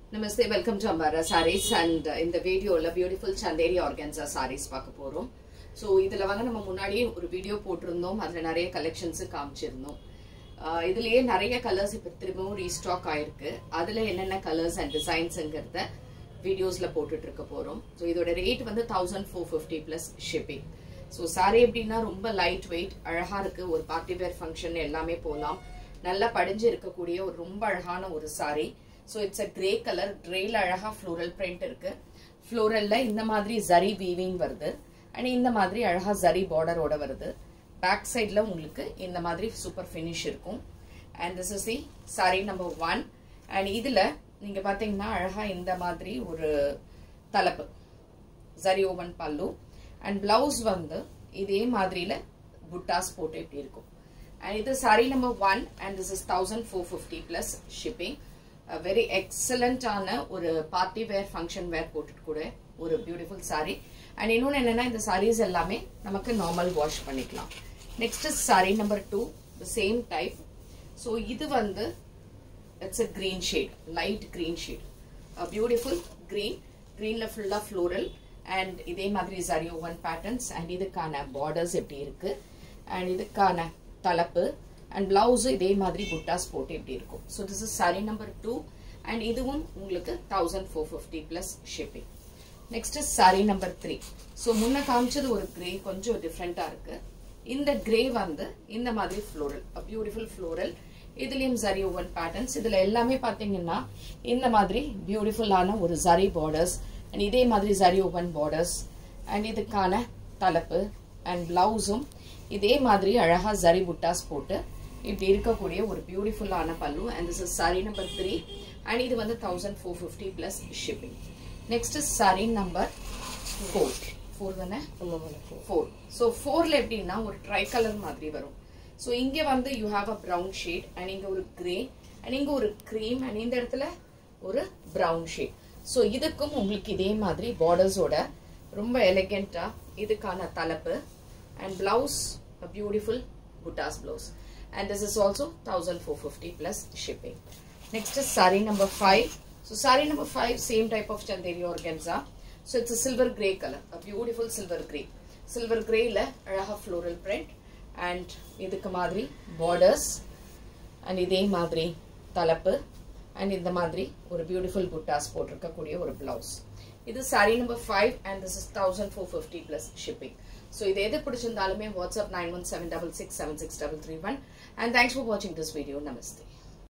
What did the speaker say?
Namaste welcome to Ambara sarees and இந்த வீடியோவில் beautiful Chanderi organza saris பார்க்க போகிறோம் ஸோ இதில் வந்து நம்ம முன்னாடியே ஒரு வீடியோ போட்டிருந்தோம் அதில் நிறைய கலெக்ஷன்ஸு காமிச்சிருந்தோம் ஆஹ் இதுலயே நிறைய கலர்ஸ் இப்போ திரும்பவும் ரீஸ்டாக் ஆயிருக்கு அதில் என்னென்ன கலர்ஸ் அண்ட் டிசைன்ஸுங்கிறத வீடியோஸில் போட்டுட்டு இருக்க போகிறோம் ஸோ இதோட ரேட் வந்து thousand four fifty plus shipping so sari எப்படின்னா ரொம்ப லைட் வெயிட் அழகாக இருக்குது ஒரு பார்ட்டி வேர் ஃபங்க்ஷன் எல்லாமே போகலாம் நல்லா படிஞ்சு இருக்கக்கூடிய ஒரு ரொம்ப அழகான ஒரு sari so it's a grey colour கிரேல அழகா ஃப்ளோரல் பிரிண்ட் இருக்கு ஃப்ளோரல்ல இந்த மாதிரி ஜரி வீவிங் வருது அண்ட் இந்த மாதிரி அழகா ஜரி பார்டரோட வருது பேக் சைட்ல உங்களுக்கு இந்த மாதிரி சூப்பர் ஃபினிஷ் இருக்கும் and this is the sari number one and இதுல நீங்க பாத்தீங்கன்னா அழகா இந்த மாதிரி ஒரு தலைப்பு zari woven pallu and blouse வந்து இதே மாதிரில புட்டாஸ் போட்டு இப்படி இருக்கும் அண்ட் இது sari number one and this is thousand four fifty plus shipping very எக்ஸலண்டான ஒரு பார்ட்டி வேர் ஃபங்க்ஷன் வேர் போட்டுட்டு கூட ஒரு பியூட்டிஃபுல் சாரி அண்ட் இன்னொன்று என்னன்னா இந்த சாரீஸ் எல்லாமே நமக்கு நார்மல் வாஷ் பண்ணிக்கலாம் next sari number two the same type so இது வந்து it's a green shade light green shade beautiful green கிரீன்ல ஃபுல்லா ஃப்ளோரல் அண்ட் இதே மாதிரி சரி ஒன் பேட்டர்ன்ஸ் அண்ட் இதுக்கான பார்டர்ஸ் எப்படி இருக்கு அண்ட் இதுக்கான தலைப்பு அண்ட் பிளவுஸ் இதே மாதிரி புட்டாஸ் போட்டு இப்படி இருக்கும் so this is sari number two and இதுவும் உங்களுக்கு thousand four fifty plus shipping next sari number three so முன்ன காமிச்சது ஒரு கிரே கொஞ்சம் டிஃப்ரெண்டா இருக்கு இந்த கிரே வந்து இந்த மாதிரி ஃப்ளோரல் பியூட்டிஃபுல் ஃப்ளோரல் இதுலயும் ஜரி ஓவன் பேட்டர்ன்ஸ் இதுல எல்லாமே பாத்தீங்கன்னா இந்த மாதிரி பியூட்டிஃபுல்லான ஒரு ஜரி பார்டர்ஸ் அண்ட் இதே மாதிரி ஜரி ஓவன் பார்டர்ஸ் அண்ட் இதுக்கான தலைப்பு அண்ட் பிளவுஸும் இதே மாதிரி அழகா ஜரி புட்டாஸ் போட்டு இப்படி இருக்கக்கூடிய ஒரு பியூட்டிஃபுல்லான பல்லு and this is sari number three and இது வந்து thousand four fifty plus shipping next sari number four four தானே ஃபோர் ஸோ ஃபோர்ல எப்படின்னா ஒரு ட்ரை கலர் மாதிரி வரும் ஸோ இங்க வந்து you have a brown shade and இங்க ஒரு கிரே அண்ட் இங்க ஒரு க்ரீம் அண்ட் இந்த இடத்துல ஒரு ப்ரௌன் ஷேட் ஸோ இதுக்கும் உங்களுக்கு இதே மாதிரி பார்டர்ஸோட ரொம்ப எலிகெண்டா இதுக்கான தலைப்பு and blouse beautiful buttas blouse and this is also thousand four fifty plus shipping next is sari number five so sari number five same type of Chanderi organza so it's silver grey colour beautiful silver grey silver கிரேல அழகா floral print and இதுக்கு மாதிரி borders and இதே மாதிரி தலைப்பு and இந்த மாதிரி ஒரு பியூட்டிஃபுல் புட்டாஸ் போட்டிருக்கக்கூடிய ஒரு பிளவுஸ் இது sari number five and this is thousand four fifty plus shipping so இது எது பிடிச்சிருந்தாலுமே WhatsApp nine one seven double six seven six double three one and thanks for வாட்சிங் திஸ் வீடியோ நமஸ்தே